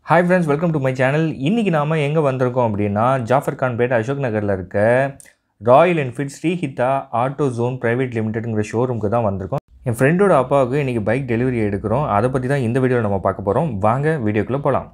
hi friends welcome to my channel இன்றைக்கி நாம் எங்கே வந்திருக்கோம் அப்படின்னா ஜாஃபர் கான் பேட் அசோக் நகரில் இருக்க Royal Enfield Srihitha auto zone private லிமிடெட்ங்கிற ஷோரூமுக்கு தான் வந்திருக்கோம் என் ஃப்ரெண்டோட அப்பாவுக்கு இன்றைக்கி பைக் டெலிவரி எடுக்கிறோம் அதை பற்றி தான் இந்த வீடியோவில் நம்ம பார்க்க போகிறோம் வாங்க வீடியோக்குள்ளே போகலாம்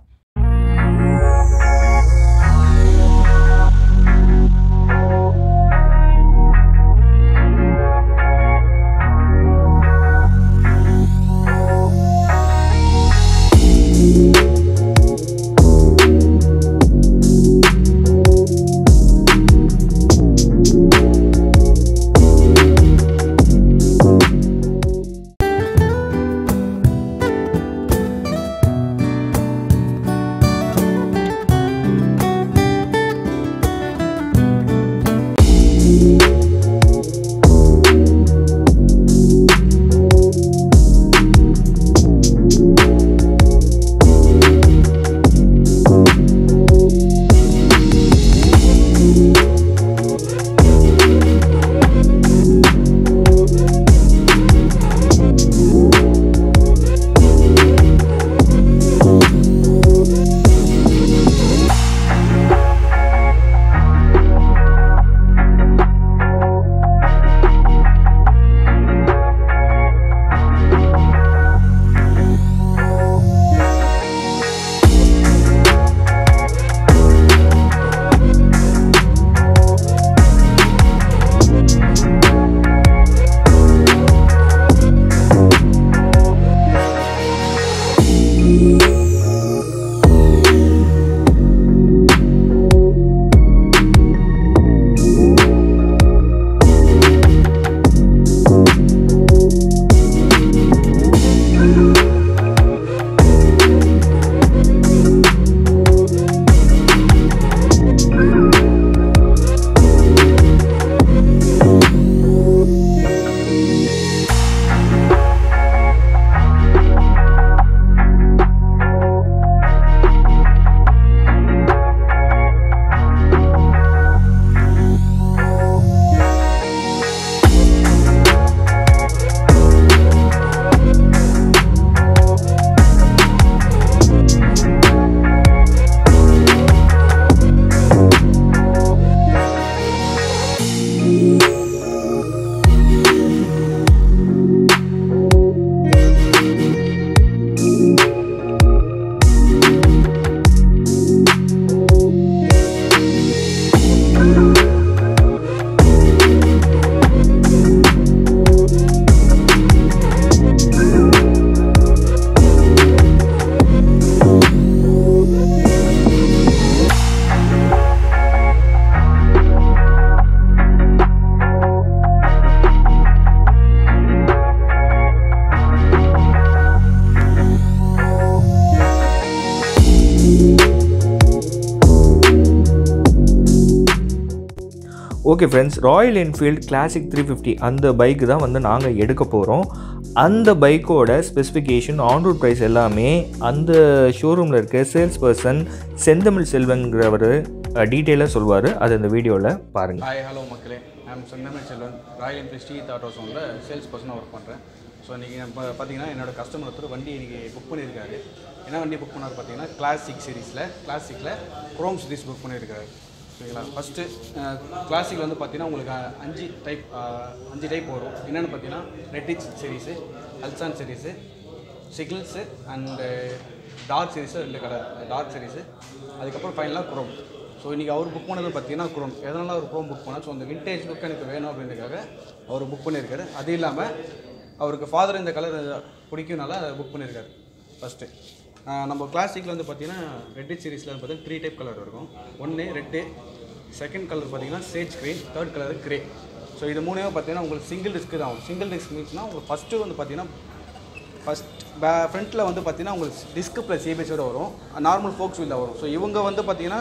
okay friends Royal Enfield classic three fifty அந்த பைக்கு தான் வந்து நாங்கள் எடுக்க போகிறோம் அந்த பைக்கோட ஸ்பெசிஃபிகேஷன் ஆன்ரோட் ப்ரைஸ் எல்லாமே அந்த ஷோரூமில் இருக்க சேல்ஸ் பர்சன் செந்தமிழ் செல்வங்கிறவர் டீட்டெயிலாக சொல்வார் அது அந்த வீடியோவில் பாருங்கள் ஹாய் ஹலோ மக்களே I'm Senthamizh Selvan Royal Enfield Sri auto சோனில் சேல்ஸ் பர்சனாக ஒர்க் பண்ணுறேன் ஸோ இன்றைக்கி நம்ம பார்த்தீங்கன்னா என்னோட கஸ்டமர் ஒருத்தர் வண்டி இன்றைக்கி புக் பண்ணியிருக்காரு என்ன வண்டி புக் பண்ணார் பார்த்தீங்கன்னா கிளாசிக் சீரிஸில் கிளாசிக்கில் குரோம் சீரிஸ் புக் பண்ணியிருக்காரு சரிங்களா ஃபஸ்ட்டு கிளாசிக்கில் வந்து பார்த்தீங்கன்னா உங்களுக்கு அஹ், அஞ்சு டைப் அஞ்சு டைப் வரும் என்னென்னு பார்த்தீங்கன்னா Redditch series Halcyon series signals and dark series ரெண்டு கலர் டார்க் சீரிஸு அதுக்கப்புறம் ஃபைனலாக குரோம் ஸோ இன்றைக்கி அவர் புக் பண்ணது பார்த்தீங்கன்னா குரோம் எதனால் அவர் குரோம் புக் பண்ணால் ஸோ அந்த விண்டேஜ் லுக் எனக்கு வேணும் அப்படின்றதுக்காக அவர் புக் பண்ணியிருக்காரு அது இல்லாமல் அவருக்கு ஃபாதர் இந்த கலர் பிடிக்கும்னால அதை புக் பண்ணியிருக்காரு ஃபஸ்ட்டு நம்ம கிளாசிக்கில் வந்து பார்த்தீங்கன்னா ரெட்டு சீரிஸில் வந்து பார்த்தீங்கன்னா த்ரீ டைப் கலர் இருக்கும் ஒன்று ரெட்டு செகண்ட் கலர் பார்த்தீங்கன்னா sage green third colour grey so இது மூணே பார்த்தீங்கன்னா உங்களுக்கு சிங்கிள் டிஸ்க்கு தான் ஆகும் சிங்கிள் டிஸ்க் மீன்ஸ்னால் உங்களுக்கு ஃபஸ்ட்டு வந்து பார்த்தீங்கன்னா ஃபஸ்ட் பே ஃப்ரண்ட்டில் வந்து பார்த்தீங்கன்னா உங்களுக்கு டிஸ்க் ப்ளஸ் ஏபிஎஸோட வரும் நார்மல் ஃபோக்ஸ் வீலில் வரும் ஸோ இவங்க வந்து பார்த்தீங்கன்னா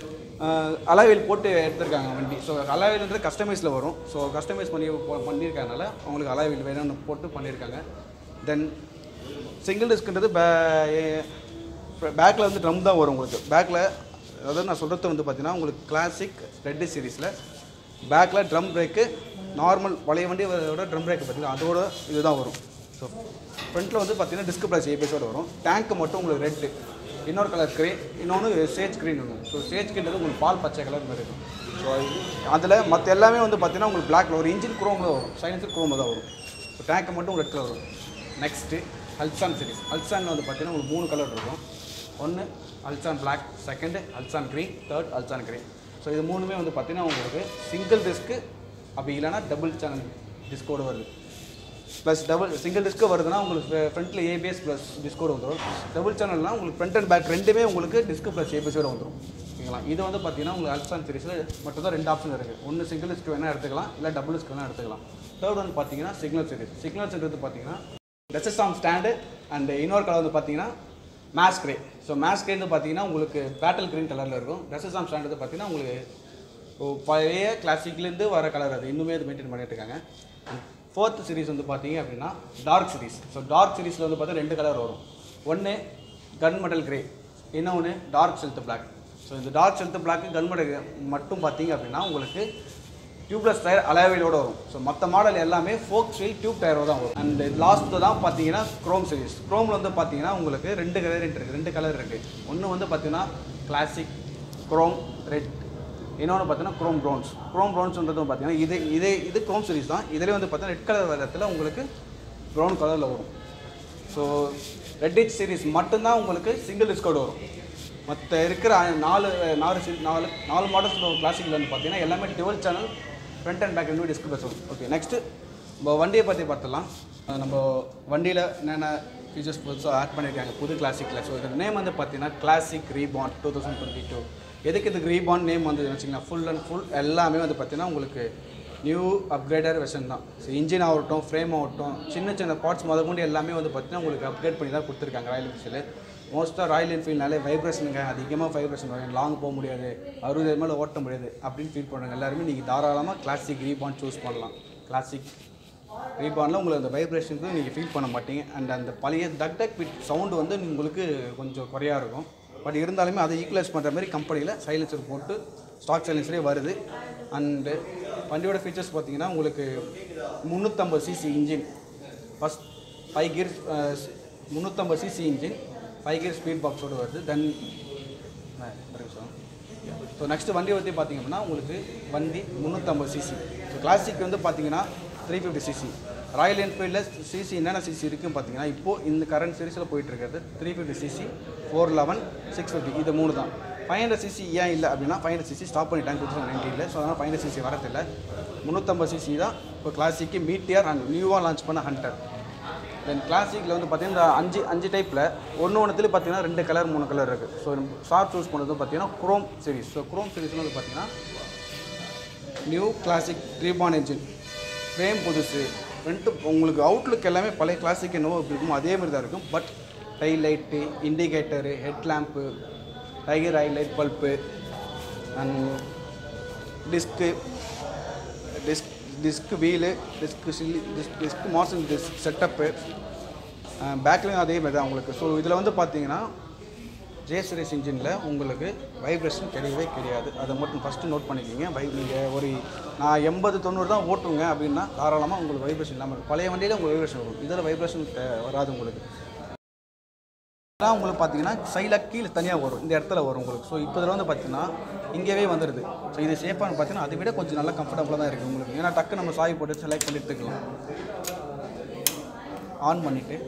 அலாவில் போட்டு எடுத்திருக்காங்க வண்டி ஸோ அலாவில்ன்றது கஸ்டமைஸில் வரும் ஸோ கஸ்டமைஸ் பண்ணி போ- பண்ணியிருக்கறனால அவங்களுக்கு அலாவில் வேணும்னு போட்டு பண்ணியிருக்காங்க தென் சிங்கிள் டிஸ்க்ன்றது பே பேக்கில் வந்து ட்ரம் தான் வரும் உங்களுக்கு பேக்கில் அதாவது நான் சொல்கிறது வந்து பார்த்தீங்கன்னா உங்களுக்கு கிளாசிக் ரெட் சீரிஸில் பேக்கில் ட்ரம் பிரேக்கு நார்மல் பழைய வண்டியோட ட்ரம் பிரேக் பார்த்தீங்கன்னா அதோட இதுதான் வரும் ஸோ ஃப்ரண்ட்டில் வந்து பார்த்தீங்கன்னா டிஸ்க் ப்ளஸ் ஏபிஎஸோட வரும் டேங்க் மட்டும் உங்களுக்கு ரெட்டு இன்னொரு கலர் கிரே இன்னொன்று சேஜ் க்ரீன் ஒன்று ஸோ சேஜ் க்ரீன்றது உங்களுக்கு பால் பச்சை கலர் மாதிரி இருக்கும் ஸோ அதில் மற்ற எல்லாமே வந்து பார்த்தீங்கன்னா உங்களுக்கு பிளாக்ல ஒரு இன்ஜின் குரோமில் வரும் சைலன்சர் குரோமில் தான் வரும் ஸோ டேங்க் மட்டும் ரெட் கலர் வரும் நெக்ஸ்ட்டு அல்சான் சீரிஸ் அல்சானில் வந்து பார்த்தீங்கன்னா உங்களுக்கு மூணு கலர் இருக்கும் ஒன்று Halcyon black second Halcyon green third Halcyon green so இது மூணுமே வந்து பார்த்தீங்கன்னா உங்களுக்கு சிங்கிள் டிஸ்க்கு அப்படி இல்லைன்னா டபுள் சேனல் டிஸ்கோடு வருது ப்ளஸ் டபுள் சிங்கிள் டிஸ்க்கு வருதுன்னா உங்களுக்கு ஃப்ரண்ட்டில் ஏபிஎஸ் ப்ளஸ் டிஸ்கோடு வந்துடும் டபுள் சேனல்னா உங்களுக்கு ஃப்ரண்ட் அண்ட் பேக் ரெண்டுமே உங்களுக்கு டிஸ்க் ப்ளஸ் ஏபிஎஸோட வந்துடும் ஓகேங்களா இது வந்து பார்த்தீங்கன்னா உங்களுக்கு அல்சான் சீரிஸில் மட்டும் தான் ரெண்டு ஆப்ஷன் இருக்குது ஒன்று சிங்கிள் டிஸ்க் வேணால் எடுத்துக்கலாம் இல்லை டபுள் டிஸ்க் வேணால் எடுத்துக்கலாம் தேர்ட் வந்து பார்த்தீங்கன்னா சிக்னல் சீரிஸ் சிக்னல் சீரிஸ் பார்த்தீங்கன்னா டெசஸ்டாம் ஸ்டாண்டு அண்ட் இன்னொரு கலர் வந்து பார்த்தீங்கன்னா marsh grey so marsh grey வந்து பார்த்தீங்கன்னா உங்களுக்கு பேட்டல் கிரீன் கலரில் இருக்கும் டெசஸ்டாம் ஸ்டாண்ட் வந்து பார்த்தீங்கன்னா உங்களுக்கு இப்போ பழைய கிளாசிக்லேருந்து வர கலர் அது இன்னுமே அது மெயின்டைன் பண்ணிட்டு இருக்காங்க ஃபோர்த் சீரிஸ் வந்து பார்த்தீங்க அப்படின்னா டார்க் சீரிஸ் ஸோ டார்க் சீரிஸில் வந்து பார்த்தா ரெண்டு கலர் வரும் ஒன்று கன் மெடல் கிரே இன்னொன்று டார்க் செல்த் பிளாக் ஸோ இந்த dark stealth black gun metal மட்டும் பார்த்தீங்க அப்படின்னா உங்களுக்கு டியூப்லெஸ் டயர் அலாவிலோட வரும் ஸோ மற்ற மாடல் எல்லாமே ஃபோக் ஸ்டீல் டியூப் டயரோட தான் வரும் அண்ட் லாஸ்ட் தான் பார்த்தீங்கன்னா க்ரோம் சீரிஸ் க்ரோமில் வந்து பார்த்தீங்கன்னா உங்களுக்கு ரெண்டு கலர் இருக்குது ரெண்டு கலர் இருக்குது ஒன்று வந்து பார்த்தீங்கன்னா கிளாசிக் க்ரோம் ரெட் இன்னொன்று பார்த்தீங்கன்னா க்ரோம் ப்ரௌன்ஸ் க்ரோம் ப்ரௌன்ஸ்ன்றது பார்த்தீங்கன்னா இது இதே இது க்ரோம் சீரிஸ் தான் இதிலே வந்து பார்த்தீங்கன்னா ரெட் கலர் வரத்தில் உங்களுக்கு ப்ரௌன் கலரில் வரும் ஸோ ரெட் இச் சீரிஸ் மட்டும்தான் உங்களுக்கு சிங்கிள் டிஸ்கவுண்ட் வரும் மற்ற இருக்கிற அ- நாலு நாலு series- நாலு நாலு மாடல்ஸ் கிளாசிக்கில் வந்து பார்த்தீங்கன்னா எல்லாமே dual channel front and back ரெண்டு டிஸ்க் வரும் ஓகே நெக்ஸ்ட்டு நம்ம வண்டியை பற்றி பார்த்துடலாம் அஹ் நம்ம வண்டியில் என்னென்ன ஃபீச்சர்ஸ் புதுசாக ஆட் பண்ணியிருக்காங்க புது கிளாசிக்கில் ஸோ இதோட நேம் வந்து பார்த்தீங்கன்னா classic reborn two thousand twenty two எதுக்கு இதுக்கு ரீபான் நேம் வந்து வச்சிங்கன்னா ஃபுல் அண்ட் ஃபுல் எல்லாமே வந்து பார்த்தீங்கன்னா உங்களுக்கு நியூ அப்கிரேடர் வெர்ஷன் தான் ஸோ இன்ஜின் ஆகட்டும் ஃப்ரேம் ஆகட்டும் சின்ன சின்ன பார்ட்ஸ் முதற்கொண்டு எல்லாமே வந்து பார்த்தீங்கன்னா உங்களுக்கு அப்கிரேட் பண்ணி தான் கொடுத்துருக்காங்க ராயல் என்ஃபீல்டு மோஸ்ட்டாக ராயல் என்ஃபீல்ட்னாலே வைப்ரேஷனுங்க அதிகமாக வைப்ரேஷன் வரும் லாங் போக முடியாது அறுபது மேலே ஓட்ட முடியாது அப்படின்னு ஃபீல் பண்ணுறாங்க எல்லாருமே நீங்கள் தாராளமாக கிளாசிக் ரீபான் சூஸ் பண்ணலாம் கிளாசிக் ரீபானில் உங்களுக்கு அந்த வைப்ரேஷனுக்கு நீங்கள் ஃபீல் பண்ண மாட்டீங்க அண்ட் அந்த பழைய டக் டக் பிட் சவுண்டு வந்து உங்களுக்கு கொஞ்சம் குறையா இருக்கும் பட் இருந்தாலுமே அதை ஈக்குவலைஸ் பண்ணுற மாதிரி கம்பெனியில் சைலன்சர் போட்டு ஸ்டாக் சைலன்சரே வருது அண்டு வண்டியோட ஃபீச்சர்ஸ் பார்த்தீங்கன்னா உங்களுக்கு முந்நூற்றம்பது CC engine first five gear முந்நூற்றம்பது CC engine five gear speed பாக்ஸோடு வருது தென் ஸோ நெக்ஸ்ட் வண்டி பற்றி பார்த்தீங்க அப்படின்னா உங்களுக்கு வண்டி முந்நூற்றம்பது சிசி ஸோ கிளாசிக் வந்து பார்த்தீங்கன்னா த்ரீ ஃபிஃப்டி சிசி ராயல் என்ஃபீல்டில் சிசி என்னென்ன சிசி இருக்குன்னு பார்த்தீங்கன்னா இப்போது இந்த கரண்ட் சீரிஸில் போயிட்டு இருக்கிறது three fifty CC four eleven six fifty இது மூணு தான் ஃபைவ் ஹண்ட்ரட் சிசி ஏன் இல்லை அப்படின்னா ஃபைவ் ஹண்ட்ரட் சிசி ஸ்டாப் பண்ணிட்டாங்க டூ தௌசண்ட் நைன்டீனில் ஸோ அதனால் ஃபைவ் ஹண்ட்ரட் சிசி வரதில்லை முந்நூற்றம்பது சிசி தான் இப்போ கிளாசிக்கு மீட்டியர் அண்ட் நியூவாக லான்ச் பண்ண ஹண்டர் தென் கிளாசிக்கில் வந்து பார்த்தீங்கன்னா இந்த அஞ்சு அஞ்சு டைப்பில் ஒன்று ஒன்றுத்துலேயும் பார்த்தீங்கன்னா ரெண்டு கலர் மூணு கலர் இருக்குது ஸோ ஷார்ட் சூஸ் பண்ணது பார்த்தீங்கன்னா குரோம் சீரிஸ் ஸோ குரோம் சீரிஸ்னு வந்து பார்த்தீங்கன்னா new classic reborn engine frame புதுசு ஃப்ரண்ட்டு உங்களுக்கு அவுட்லுக் எல்லாமே பழைய கிளாசிக் என்னவோ எப்படி இருக்குமோ அதே மாதிரி தான் இருக்கும் but tail light indicator head lamp tiger highlight bulb and disc disc disc wheel disc சில்லி டிஸ்க் டிஸ்க் மார்சன் டிஸ்க் செட்டப்பு பேக்லேயும் அதே மாதிரி தான் உங்களுக்கு ஸோ இதில் வந்து பார்த்தீங்கன்னா ஜே சீரிஸ் இன்ஜினில் உங்களுக்கு வைப்ரேஷன் கிடையவே கிடையாது அதை மட்டும் ஃபஸ்ட்டு நோட் பண்ணிக்கிங்க வை நீங்கள் ஒரு நான் எண்பது தொண்ணூறு தான் ஓட்டுங்க அப்படின்னா தாராளமாக உங்களுக்கு வைப்ரேஷன் இல்லாமல் இருக்கும் பழைய வண்டியில் உங்களுக்கு வைப்ரேஷன் வரும் இதில் வைப்ரேஷன் வராது உங்களுக்கு இதெல்லாம் உங்களுக்கு பார்த்தீங்கன்னா சைடில் கீழே தனியாக வரும் இந்த இடத்துல வரும் உங்களுக்கு ஸோ இப்போ இதில் வந்து பார்த்தீங்கன்னா இங்கேவே வந்துடுது ஸோ இது சேஃபானு பார்த்தீங்கன்னா அதை விட கொஞ்சம் நல்லா கம்ஃபர்டபுளாக தான் இருக்குது உங்களுக்கு ஏன்னா டக்கு நம்ம சாய் போட்டு செலக்ட் பண்ணி எடுத்துக்கலாம் ஆன் பண்ணிவிட்டு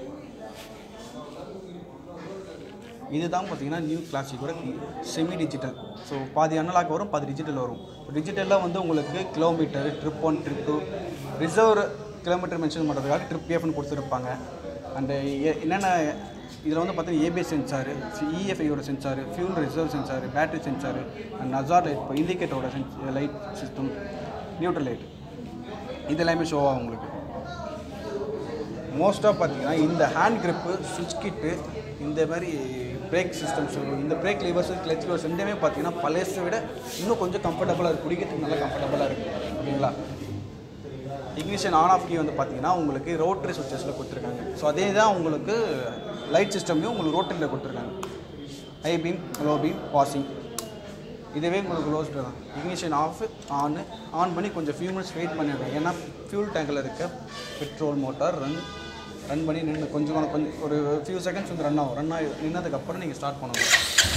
இதுதான் பார்த்தீங்கன்னா நியூ கிளாசிக்கோட செமி டிஜிட்டல் ஸோ பாதி அனலாக் வரும் பாதி டிஜிட்டல் வரும் டிஜிட்டலில் வந்து உங்களுக்கு kilometre trip one trip two reserve kilometre mention பண்ணுறதுக்காக ட்ரிப் ஏஃப்னு கொடுத்துருப்பாங்க அண்டு என்னென்ன இதில் வந்து பார்த்தீங்கன்னா ஏபிஎஸ் சென்சாரு இஎஃப்ஐயோட sensor fuel reserve sensor battery sensor and நசார் லைட் இப்போ இண்டிகேட்டரோட sense light system neutral light இது எல்லாமே ஷோ ஆகும் உங்களுக்கு மோஸ்ட்டாக பார்த்தீங்கன்னா இந்த ஹேண்ட் கிரிப்பு சுவிட்ச் கிட்டு இந்த மாதிரி பிரேக் சிஸ்டம்ஸ் இந்த பிரேக் லிவர்ஸ் கிளச் லிவர்ஸ் ரெண்டுமே பார்த்தீங்கன்னா பழையசை விட இன்னும் கொஞ்சம் கம்ஃபர்டபுளாக இருக்குது குடிக்கிறதுக்கு நல்லா கம்ஃபர்டபுளாக இருக்குது ஓகேங்களா இக்னிஷன் ஆன் ஆஃப் கீ வந்து பார்த்தீங்கன்னா உங்களுக்கு ரோட்டரி சுவிச்சஸில் கொடுத்துருக்காங்க ஸோ அதே தான் உங்களுக்கு லைட் சிஸ்டம்லையும் உங்களுக்கு ரோட்டரியில் கொடுத்துருக்காங்க high beam low beam passing இதுவே உங்களுக்கு க்ளோஸ்டு தான் இக்னிஷன் ஆஃப் ஆன் ஆன் பண்ணி கொஞ்சம் ஃபியூ மினிட்ஸ் வெயிட் பண்ணிடுறேன் ஏன்னா ஃபியூல் டேங்கில் இருக்க பெட்ரோல் மோட்டார் ரன் ரன் பண்ணி நின்று கொஞ்சம் கொஞ்சம் கொஞ்சம் ஒரு ஃபியூ செகண்ட்ஸ் வந்து ரன் ஆகும் ரன் ஆகி நின்னதுக்கப்புறம் நீங்கள் ஸ்டார்ட் பண்ணணும்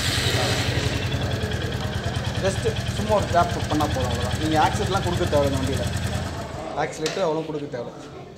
ஜஸ்ட் சும்மா ஒரு டேப் பண்ணால் போதும் அவ்வளோதான் நீங்கள் ஆக்சிடெலாம் கொடுக்க தேவை இந்த வண்டியில் ஆக்சிலேட்டு அவ்வளோ கொடுக்க தேவை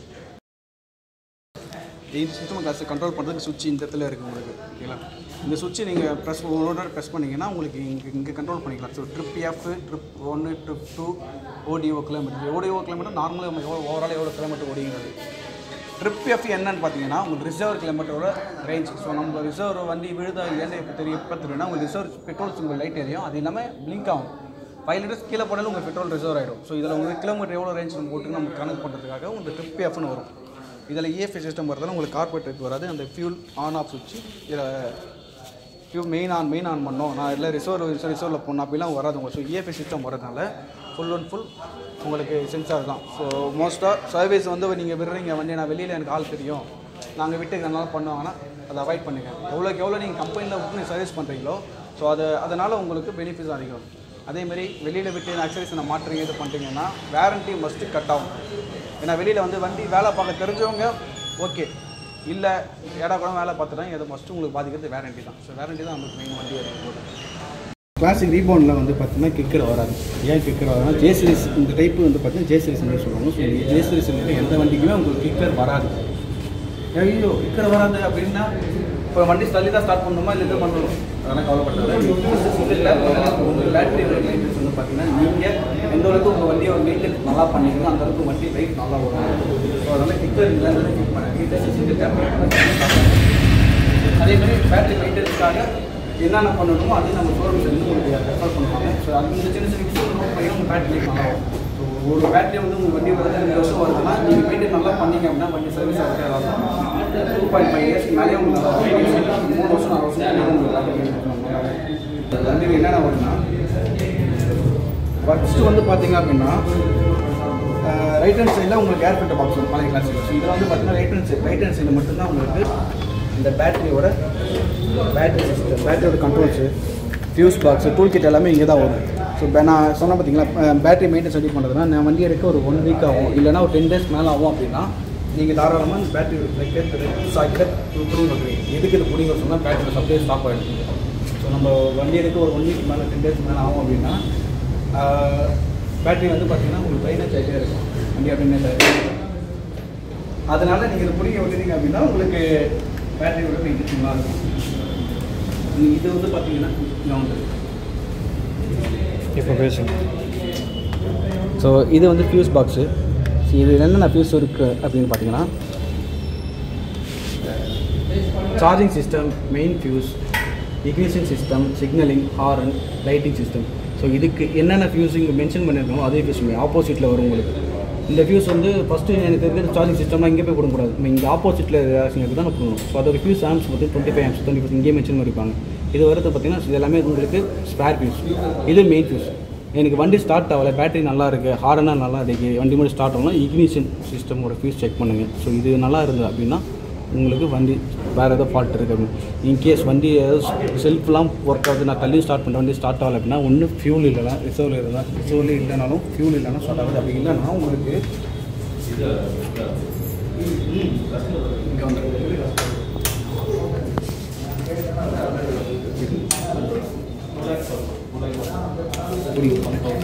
இந்த சிஸ்டம் காசு கண்ட்ரோல் பண்ணுறதுக்கு சுவிட்ச் இந்த இடத்துல இருக்குது உங்களுக்கு ஓகேங்களா இந்த சுவிட்சை நீங்கள் ப்ரெஸ் ஒரு ப்ரெஸ் பண்ணிங்கன்னா உங்களுக்கு இங்கே இங்கே கண்ட்ரோல் பண்ணிக்கலாம் ஸோ ட்ரிப் எஃப் ட்ரிப் ஒன்று trip two ODO kilometre ODO kilometre நார்மலாக எவ்வளோ ஓவரால் எவ்வளோ கிலோமீட்டர் ஓடிங்கிறது ட்ரிப் எஃப் என்னன்னு பார்த்தீங்கன்னா உங்களுக்கு ரிசர்வ் கிலோமீட்டரோட ரேஞ்ச் ஸோ நம்ம ரிசர்வ் வண்டி விழுதா இல்லைன்னு இப்போ தெரியும் இப்போ தெரியும்னா உங்களுக்கு ரிசர்வ் பெட்ரோல் உங்கள் லைட் எரியும் அது இல்லாமல் பிளிங்க் ஆகும் ஃபைவ் லிட்டர்ஸ் கீழே போனாலும் உங்கள் பெட்ரோல் ரிசர்வ் ஆகிடும் ஸோ இதில் உங்களுக்கு கிலோமீட்டர் எவ்வளோ ரேஞ்ச் நம்ம போட்டு நம்ம கணக்கு பண்ணுறதுக்காக உங்களுக்கு ட்ரிப் எஃப்னு வரும் இதில் இஎஃப்ஐ சிஸ்டம் வரதால உங்களுக்கு கார்பரேட் வராது அந்த ஃபியூல் ஆன் ஆஃப் சுவிட்ச் இதில் fuel main on main on பண்ணோம் நான் இல்லை ரிசர்வ் ரிசர்வில் போனோம் அப்படிலாம் வராது உங்களுக்கு ஸோ இஎஃப்ஐ சிஸ்டம் வரதுனால ஃபுல் அண்ட் ஃபுல் உங்களுக்கு சென்சார் தான் ஸோ மோஸ்ட்டாக சர்வீஸ் வந்து நீங்கள் விடுறீங்க வண்டி நான் வெளியில் எனக்கு ஆள் தெரியும் நாங்கள் வீட்டுக்கு நல்லா பண்ணுவாங்கன்னா அதை அவாய்ட் பண்ணுங்க எவ்வளோக்கு எவ்வளோ நீங்கள் கம்பெனியில் விட்டு நீங்கள் சர்வீஸ் பண்ணுறீங்களோ ஸோ அது அதனால் உங்களுக்கு பெனிஃபிட்ஸ் அதிகம் அதேமாரி வெளியில் விட்டு அக்சரிஸ் நான் மாட்டுறீங்க இது பண்ணுறீங்கன்னா வேரண்டி மஸ்ட்டு கட் ஆகும் ஏன்னா வெளியில் வந்து வண்டி வேலை பார்க்க தெரிஞ்சவங்க ஓகே இல்லை ஏடா கூட வேலை பார்த்துட்டாங்க எதை ஃபஸ்ட்டு உங்களுக்கு பாதிக்கிறது வேரண்டி தான் ஸோ வேரண்டி தான் நமக்கு மெயின் வண்டி இருக்கும் கிளாசிக் ரீபவுண்டில் வந்து பார்த்தீங்கன்னா கிக்கர் வராது ஏன் கிக்கர் வராதுன்னா ஜே சீரிஸ் இந்த டைப்பு வந்து பார்த்தீங்கன்னா ஜே சீரிஸ்னு சொல்லுவாங்க ஸோ ஜே சீரிஸ் எந்த வண்டிக்குமே உங்களுக்கு கிக்கர் வராது ஐயோ கிக்கர் வராது அப்படின்னா இப்போ வண்டி தள்ளி தான் ஸ்டார்ட் பண்ணணுமா இல்லை இது பண்ணணும் அதெல்லாம் கவலைப்படாது உங்கள் பேட்டரி மெயின்டெனன்ஸ் வந்து பார்த்தீங்கன்னா நீங்கள் எந்த அளவுக்கு உங்கள் வண்டியை மெயின்டெனன்ஸ் நல்லா பண்ணீங்களோ அந்த அளவுக்கு வண்டி லைஃப் நல்லா வரும் ஸோ அதனால் கிக்கர் இல்லைன்னு கிக் பண்ணி அதே மாதிரி பேட்டரி மெயின்டெனன்ஸ்க்காக என்னென்ன பண்ணணுமோ அதையும் நம்ம ஷோரூம்ஸ் வந்து உங்களுக்கு ரெஃபர் பண்ணுவாங்க ஸோ அது இந்த சின்ன சின்ன விஷயம் நோட் பண்ணி உங்கள் பேட்டரி லைஃப் நல்லா வரும் ஸோ ஒரு பேட்டரி வந்து உங்கள் வண்டி வந்து ரெண்டு வருஷம் வருதுன்னா நீங்கள் மெயின்டைன் நல்லா பண்ணீங்க அப்படின்னா வண்டி சர்வீஸ் ஆகிறது டூ பாயிண்ட் ஃபைவ் இயர்ஸ்க்கு மேலே உங்களுக்கு மூணு வருஷம் நாலு வருஷம் உங்களுக்கு வண்டியில் என்னென்ன வரும்னா ஃபஸ்ட்டு வந்து பார்த்தீங்க அப்படின்னா ரைட் ஹேண்ட் சைடில் உங்களுக்கு ஏர் ஃபில்டர் பாக்ஸ் வரும் பழைய கிளாஸில் ஸோ இதில் வந்து பார்த்தீங்கன்னா right hand side right hand சைடில் மட்டும்தான் உங்களுக்கு இந்த பேட்டரியோட பேட்டரி சிஸ்டம் பேட்டரியோட controls fuse box tool kit எல்லாமே இங்கே தான் வரும் ஸோ நான் சொன்ன பார்த்தீங்களா பேட்டரி மெயின்டென்ஸ் ரெடி பண்ணுறதுனா நான் வண்டி எடுக்க ஒரு ஒன் வீக் ஆகும் இல்லைனா ஒரு டென் டேஸ் மேலே ஆகும் அப்படின்னா நீங்கள் தாராளமாக இந்த பேட்டரி பிரேக்கர் சாக்கெட் பிடிங்க வைக்கிறீங்க எதுக்கு இது பிடிங்க சொன்னால் பேட்டரி சப்ளை ஸ்டாப் ஆகிடும் ஸோ நம்ம வண்டி எடுக்க ஒரு ஒன் வீக் மேலே டென் டேஸ் மேலே ஆகும் அப்படின்னா பேட்டரி வந்து பார்த்தீங்கன்னா உங்களுக்கு ட்ரைனேஜ் ஆகிட்டே இருக்கும் வண்டி அப்படியே அதனால நீங்கள் இதை பிடிக்க விட்டுறீங்க அப்படின்னா உங்களுக்கு பேட்டரியோட மெயின்டென்ஸ் நல்லா இருக்கும் நீங்க இது வந்து பார்த்தீங்கன்னா கிரவுண்டு இப்போ பேசுங்க ஸோ இது வந்து ஃபியூஸ் பாக்ஸு இது என்னென்ன ஃபியூஸ் இருக்குது அப்படின்னு பார்த்தீங்கன்னா charging system main fuse ignition system signalling horn lighting system so இதுக்கு என்னென்ன ஃபியூஸ் இங்கே மென்ஷன் பண்ணியிருக்கோமோ அதே ஃபியூஸ் ஆப்போசிட்டில் வரும் உங்களுக்கு இந்த ஃபியூஸ் வந்து ஃபஸ்ட்டு எனக்கு இருக்கிற சார்ஜிங் சிஸ்டம்லாம் இங்கே போய் கொடுக்கக்கூடாது நம்ம இங்கே ஆப்போசிட்டில் ஏதாச்சும் தான் கொடுக்கணும் ஸோ அதோட ஃபியூஸ் ஆம்ஸ் வந்து twenty five amps twenty five இங்கே மென்ஷன் பண்ணியிருப்பாங்க இது வரது பார்த்தீங்கன்னா இது எல்லாமே உங்களுக்கு ஸ்பேர் ஃபியூஸ் இது மெயின் ஃபியூஸ் எனக்கு வண்டி ஸ்டார்ட் ஆகலை பேட்டரி நல்லா இருக்குது ஹாரனாக நல்லா இருக்கு வண்டி மட்டும் ஸ்டார்ட் ஆகணும் இக்னிஷன் சிஸ்டமோட ஃபியூஸ் செக் பண்ணுங்கள் ஸோ இது நல்லா இருந்தது அப்படின்னா உங்களுக்கு வண்டி வேறு ஏதோ ஃபால்ட் இருக்குது அப்படின்னு இன்கேஸ் வண்டி ஏதோ செல்ஃப்லாம் ஒர்க் ஆகுது நான் தள்ளி ஸ்டார்ட் பண்ணுற வண்டி ஸ்டார்ட் ஆகலை அப்படின்னா ஒன்று ஃபியூல் இல்லைனா ரிசர்வில் இருந்தால் ரிசர்வ்லேயே இல்லைனாலும் ஃபியூல் இல்லைனா ஸ்டார்ட் ஆகுது அப்படி இல்லைன்னா உங்களுக்கு இங்கே வந்துருக்கு புரியுது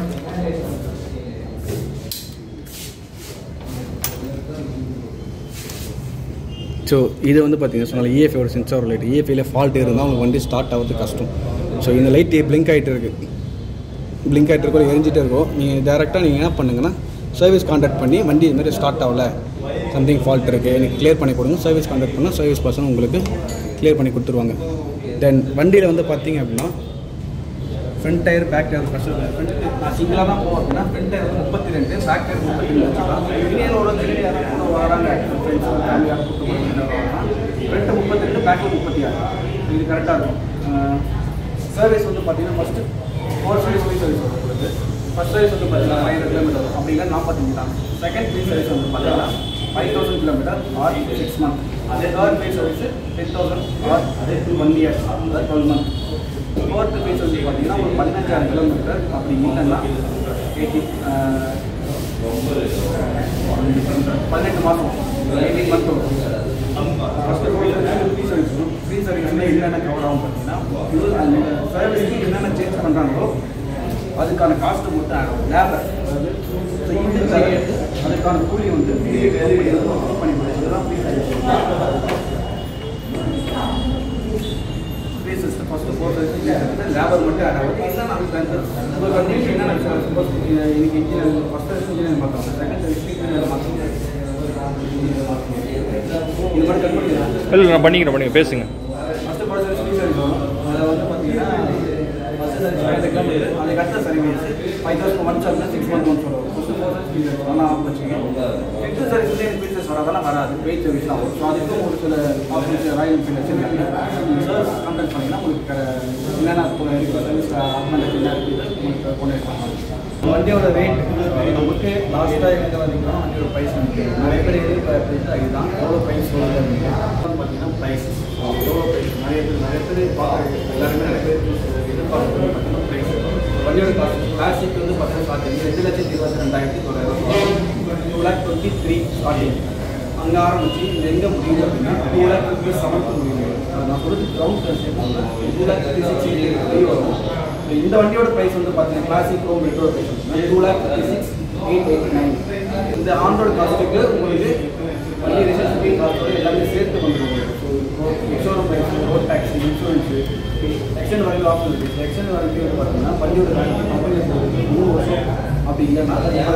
ஸோ இது வந்து பார்த்தீங்கன்னா சொன்னால இஎஃப்ஐயோட சென்சார் லைட் இஎஃப்ஐயில் ஃபால்ட் இருந்தால் உங்களுக்கு வண்டி ஸ்டார்ட் ஆகிறது கஷ்டம் ஸோ இந்த லைட் பிளிங்க் ஆகிட்டு இருக்குது பிளிங்க் ஆகிட்டு இருக்கோ எரிஞ்சிட்டே இருக்கோ நீங்கள் டேரெக்டாக நீங்கள் என்ன பண்ணுங்கன்னா சர்வீஸ் கான்டாக்ட் பண்ணி வண்டி இது மாதிரி ஸ்டார்ட் ஆகல சம்திங் ஃபால்ட் இருக்குது எனக்கு கிளியர் பண்ணி கொடுங்க சர்வீஸ் கான்டாக்ட் பண்ணால் சர்வீஸ் பர்சன் உங்களுக்கு கிளியர் பண்ணி கொடுத்துருவாங்க தென் வண்டியில் வந்து பார்த்தீங்க அப்படின்னா front tyre back tyre first front நான் சிங்கிளாக தான் போவோம் அப்படின்னா ஃப்ரண்ட் டயர் வந்து முப்பத்தி ரெண்டு பேக் டயர் முப்பத்தி ரெண்டு வச்சுக்கலாம் இனியனோட திருடி யாராவது கூட வராங்க ஃப்ரெண்ட்ஸ் ஃபேமிலியாக கூப்பிட்டு ஃப்ரண்ட்டு முப்பத்தி ரெண்டு பேக்கில் முப்பத்தி ஆறு இது கரெக்டாக இருக்கும் சர்வீஸ் வந்து பார்த்தீங்கன்னா first four service free service வரும் உங்களுக்கு ஃபஸ்ட் சர்வீஸ் வந்து பார்த்தீங்கன்னா ஃபைவ் ஹண்ட்ரட் கிலோமீட்டர் வரும் அப்படி இல்லை நாற்பத்தஞ்சு தான் செகண்ட் ஃப்ரீ சர்வீஸ் வந்து பார்த்தீங்கன்னா five thousand kilometre or six month அதே third free service ten thousand or அதே ஒன் இயர் அதாவது டுவெல் மந்த் ஃபோர்த்து ஃபேஸ் வந்து பார்த்தீங்கன்னா ஒரு பதினஞ்சாயிரம் கிலோமீட்டர் அப்படி இல்லைன்னா எயிட்டி பதினெட்டு மாதம் எயிட்டீன் மந்த் வரும் first of all free service வரும் ஃப்ரீ சர்வீஸ்ல என்னென்ன கவர் ஆகும் பார்த்தீங்கன்னா இது அந்த சர்வீஸ்க்கு என்னென்ன சேஞ்ச் பண்ணுறாங்களோ அதுக்கான காஸ்ட்டு மட்டும் ஆகும் லேபர் அதாவது so இது தவிர்த்து அதுக்கான கூலி வந்து புக் பண்ணி கொடுக்கும் இதெல்லாம் free service free system first four service labour மட்டும் ஆட் ஆகும் இதுதான் நமக்கு தந்து உங்களுக்கு வந்து என்னென்ன சப்போஸ் இன்னைக்கு இன்ஜினியர் ஃபஸ்ட் சர்வீஸ் இன்ஜினியர் மாற்றோம் செகண்ட் சர்வீஸ் இன்ஜினியர் மாற்றோம் இது மட்டும் கட் பண்ணிடலாம் இல்லை நான் பண்ணிக்கிறேன் பண்ணிக்கிறேன் பேசுங்க ஃபஸ்ட்டு போட சர்வீஸ் ஃப்ரீ சர்வீஸ் வரும் அதில் வந்து பார்த்தீங்கன்னா ஃபஸ்ட்டு சர்வீஸ் ஃபைவ் கிலோமீட்டர் அதுக்கு அடுத்த சர்வீஸ் ஃபைவ் தௌசண்ட் ஒன்ஸ் ஆகுதுன்னா சிக்ஸ் மந்த் ஒன்ஸ் வரும் first four service free service ஒன்றா ஆஃப் வச்சுக்கோங்க ஃபிஃப்த்து சர்வீஸ்லேயே எனக்கு ஃபீச்சர்ஸ் வராதெல்லாம் வராது வெயிட் சர்வீஸ் தான் வரும் ஸோ அதுக்கும் ஒரு சில ஆப்ஷன்ஸ் ராயல் என்ஃபீல்ட் வச்சுருக்காங்க நீங்கள் சர்வீஸ் கம்ப்ளைண்ட் பண்ணிங்கன்னா உங்களுக்கு க- என்னென்ன சர்வீஸ் அப்மெண்ட் என்ன இருக்குது உங்களுக்கு கொண்டு வைப்பாங்க வண்டியோட ரேட் நமக்கு லாஸ்ட்டாக எங்கே வந்தீங்கன்னா வண்டியோட ப்ரைஸ் வந்து நிறைய பேர் எதிர்பார்த்து இதுதான் எவ்வளோ ப்ரைஸ் வருது அப்படின்னு பார்த்தீங்கன்னா ப்ரைஸ் எவ்வளோ ப்ரைஸ் நிறைய பேர் நிறைய பேர் பார்க்குறது எல்லாருமே நிறைய பேர் எதிர்பார்க்குறது பார்த்தீங்கன்னா ப்ரைஸ் வண்டியோட காஸ்ட் கிளாசிக் வந்து பார்த்தீங்கன்னா பார்த்தீங்கன்னா ரெண்டு லட்சத்தி இருபத்தி ரெண்டாயிரத்தி தொள்ளாயிரம் two lakh twenty three starting அங்கே ஆரம்பிச்சு இது எங்கே முடியுது அப்படின்னா டூ லேக் டுவெண்ட்டி செவன்த்து முடியுது அது நான் சொல்றது ground two lakh twenty six three வரும் So, இந்த வண்டியோட ப்ரைஸ் வந்து பார்த்தீங்கன்னா classic pro metro price two lakh twenty six eight eighty nine இந்த ஆண்ட்ராய்டு காஸ்ட்டுக்கு உங்களுக்கு வண்டி ரெஜிஸ்ட்ரேஷன் காஸ்ட்டோட எல்லாமே சேர்த்து வந்துருக்கும் so ex showroom price road tax insurance extend வரைக்கும் ஆப்ஷன் இருக்குது எக்ஸ்டெண்ட் வரைக்கும் வந்து பார்த்தீங்கன்னா வண்டியோட கம்பெனி மூணு வருஷம் அப்படி இல்லைன்னா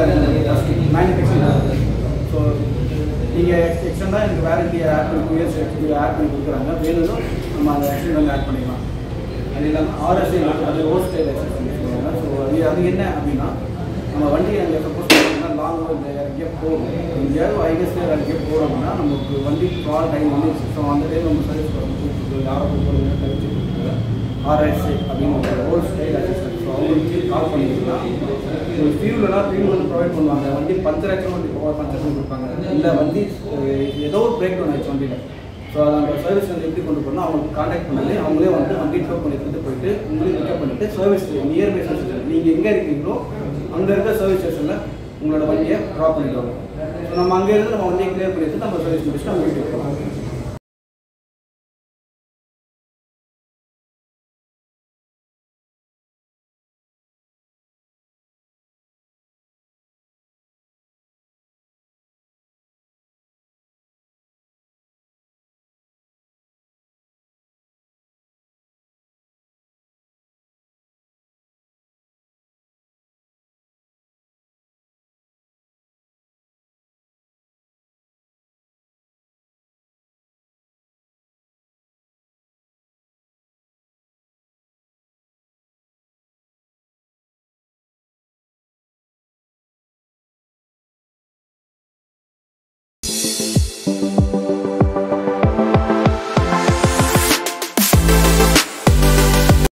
மேனுஃபேக்சரிங் ஸோ நீங்கள் எக்ஸ்டெண்டாக எனக்கு வேரண்டி ஆட் பண்ணி டூ இயர்ஸ் ஆட் பண்ணி கொடுக்குறாங்க வேணும்னா நம்ம அந்த எக்ஸ்டெண்ட் வந்து ஆட் பண்ணிக்கலாம் அது இல்லாமல் ஆர்எஸ்ஐ அது ரோட் ஸ்டைல் எக்ஸசைஸ் சொல்லுவாங்க ஸோ அது அது என்ன அப்படின்னா நம்ம வண்டி அங்கே சப்போஸ் பார்த்தீங்கன்னா லாங் இந்த எங்கேயோ போகும் எங்கேயாவது ஐகஸ்ல எங்கேயோ போகிறோம் அப்படின்னா நமக்கு வண்டி கால் டைம் வந்து ஸோ அந்த டைம் நம்ம சர்வீஸ் கூப்பிட்டு யாரை கூப்பிட்டு தெரிஞ்சு கொடுக்குறது ஆர்எஸ்ஐ அப்படின்னு ஒரு ரோட் ஸ்டைல் அசிஸ்டன்ட் ஸோ அவங்களுக்கு கால் பண்ணிங்கன்னா ஃபியூலெலாம் ஃபியூல் வந்து ப்ரொவைட் பண்ணுவாங்க வண்டி பஞ்சர் ஆக்சுவல் வண்டி பஞ்சர் பண்ணி கொடுப்பாங்க இல்லை வண்டி அஹ், ஏதோ ஒரு பிரேக் டவுன் ஆயிடுச்சு வண்டியில் ஸோ அதை அந்த சர்வீஸ் வந்து எப்படி கொண்டு போகணும் அவங்களுக்கு காண்டாக்ட் பண்ணி அவங்களே வந்து வண்டி டோ பண்ணி எடுத்துட்டு போயிட்டு உங்களையும் பிக்கப் பண்ணிட்டு சர்வீஸ் நியர்பை சர்வீஸ் நீங்கள் எங்கே இருக்கீங்களோ அங்கே இருக்க சர்வீஸ் ஸ்டேஷனில் உங்களோட வண்டியை ட்ராப் பண்ணிடுவாங்க ஸோ நம்ம அங்கே இருந்து நம்ம வண்டியை கிளியர் பண்ணிட்டு நம்ம சர்வீஸ் முடிச்சுட்டு நம்ம வீட்டுக்கு போகலாம்